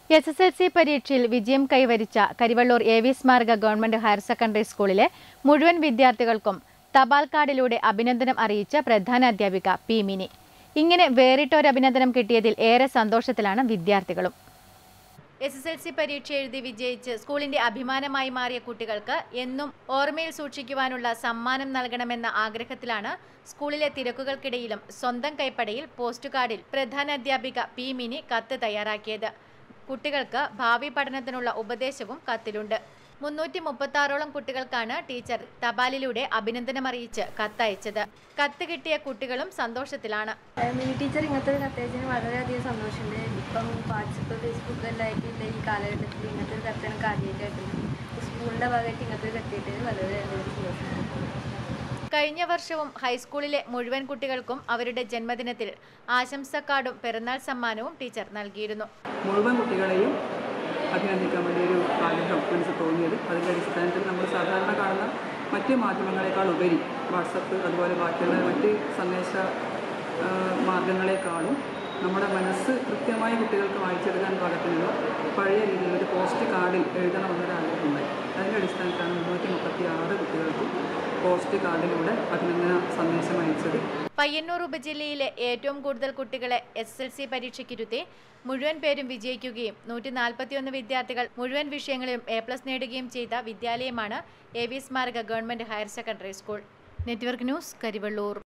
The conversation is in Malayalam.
എസ് എസ് എൽ സി പരീക്ഷയിൽ വിജയം കൈവരിച്ച കരിവള്ളൂർ എ വി സ്മാരക ഗവൺമെന്റ് ഹയർ സെക്കൻഡറി സ്കൂളിലെ മുഴുവൻ വിദ്യാർത്ഥികൾക്കും തപാൽ കാർഡിലൂടെ അഭിനന്ദനം അറിയിച്ച പ്രധാന അധ്യാപിക പി മിനി ഇങ്ങനെ വേറിട്ട ഒരു അഭിനന്ദനം കിട്ടിയതിൽ ഏറെ സന്തോഷത്തിലാണ് വിദ്യാർത്ഥികളും എസ് എസ് എൽ സി പരീക്ഷ എഴുതി വിജയിച്ച് സ്കൂളിന്റെ അഭിമാനമായി മാറിയ കുട്ടികൾക്ക് എന്നും ഓർമ്മയിൽ സൂക്ഷിക്കുവാനുള്ള സമ്മാനം നൽകണമെന്ന ആഗ്രഹത്തിലാണ് സ്കൂളിലെ തിരക്കുകൾക്കിടയിലും സ്വന്തം കൈപ്പടയിൽ പോസ്റ്റ് കാർഡിൽ പ്രധാന അധ്യാപിക പി മിനി കത്ത് തയ്യാറാക്കിയത് കുട്ടികൾക്ക് ഭാവി പഠനത്തിനുള്ള ഉപദേശവും കത്തിലുണ്ട് മുന്നൂറ്റി മുപ്പത്താറോളം കുട്ടികൾക്കാണ് ടീച്ചർ തപാലിലൂടെ അഭിനന്ദനം അറിയിച്ച് കത്തയച്ചത് കത്ത് കിട്ടിയ കുട്ടികളും സന്തോഷത്തിലാണ് മിനി ടീച്ചർ ഇങ്ങനത്തെ ഒരു കത്തയച്ചതിന് വളരെയധികം സന്തോഷമുണ്ട് ഇപ്പം വാട്സപ്പ് ഫേസ്ബുക്ക് എല്ലാം ആയിട്ടുള്ള ഈ കാലഘട്ടത്തിൽ ഇങ്ങനത്തെ ഒരു കത്ത് എനിക്ക് ആദ്യമായിട്ടായിട്ടുണ്ട് സ്കൂളിൻ്റെ ഭാഗമായിട്ട് ഇങ്ങനത്തെ ഒരു കത്തിയിട്ട് വളരെയധികം സന്തോഷമുണ്ട് കഴിഞ്ഞ വർഷവും ഹൈസ്കൂളിലെ മുഴുവൻ കുട്ടികൾക്കും അവരുടെ ജന്മദിനത്തിൽ ആശംസ കാർഡും പിറന്നാൾ സമ്മാനവും ടീച്ചർ നൽകിയിരുന്നു മുഴുവൻ കുട്ടികളെയും അഭിനന്ദിക്കാൻ വേണ്ടി ഒരു ആഗ്രഹം മനസ്സിൽ തോന്നിയത് അതിൻ്റെ അടിസ്ഥാനത്തിൽ നമ്മൾ സാധാരണ കാണുന്ന മറ്റ് മാധ്യമങ്ങളെക്കാൾ ഉപരി വാട്സപ്പ് അതുപോലെ ബാക്കിയുള്ള മറ്റ് സന്ദേശ ആ, മാർഗങ്ങളെക്കാളും നമ്മുടെ മനസ്സ് കൃത്യമായി കുട്ടികൾക്ക് വായിച്ചെടുക്കാൻ പാകത്തിനുള്ള പഴയ രീതിയിൽ ഒരു പോസ്റ്റ് കാർഡിൽ എഴുതണമെന്നൊരു ആഗ്രഹമുണ്ടായി അതിൻ്റെ അടിസ്ഥാനത്തിലാണ് മുന്നൂറ്റി മുപ്പത്തി ആറ് കുട്ടികൾക്കും പോസ്റ്റ് കാർഡിലൂടെ അഭിനന്ദന സന്ദേശം അയച്ചത് പയ്യന്നൂർ ഉപജില്ലയിലെ ഏറ്റവും കൂടുതൽ കുട്ടികളെ എസ് എൽ സി പരീക്ഷയ്ക്കിരുത്തി മുഴുവൻ പേരും വിജയിക്കുകയും നൂറ്റി നാൽപ്പത്തിയൊന്ന് വിദ്യാർത്ഥികൾ മുഴുവൻ വിഷയങ്ങളിലും എ പ്ലസ് നേടുകയും ചെയ്ത വിദ്യാലയമാണ് എ വി സ്മാരക government higher secondary school network news Karivellur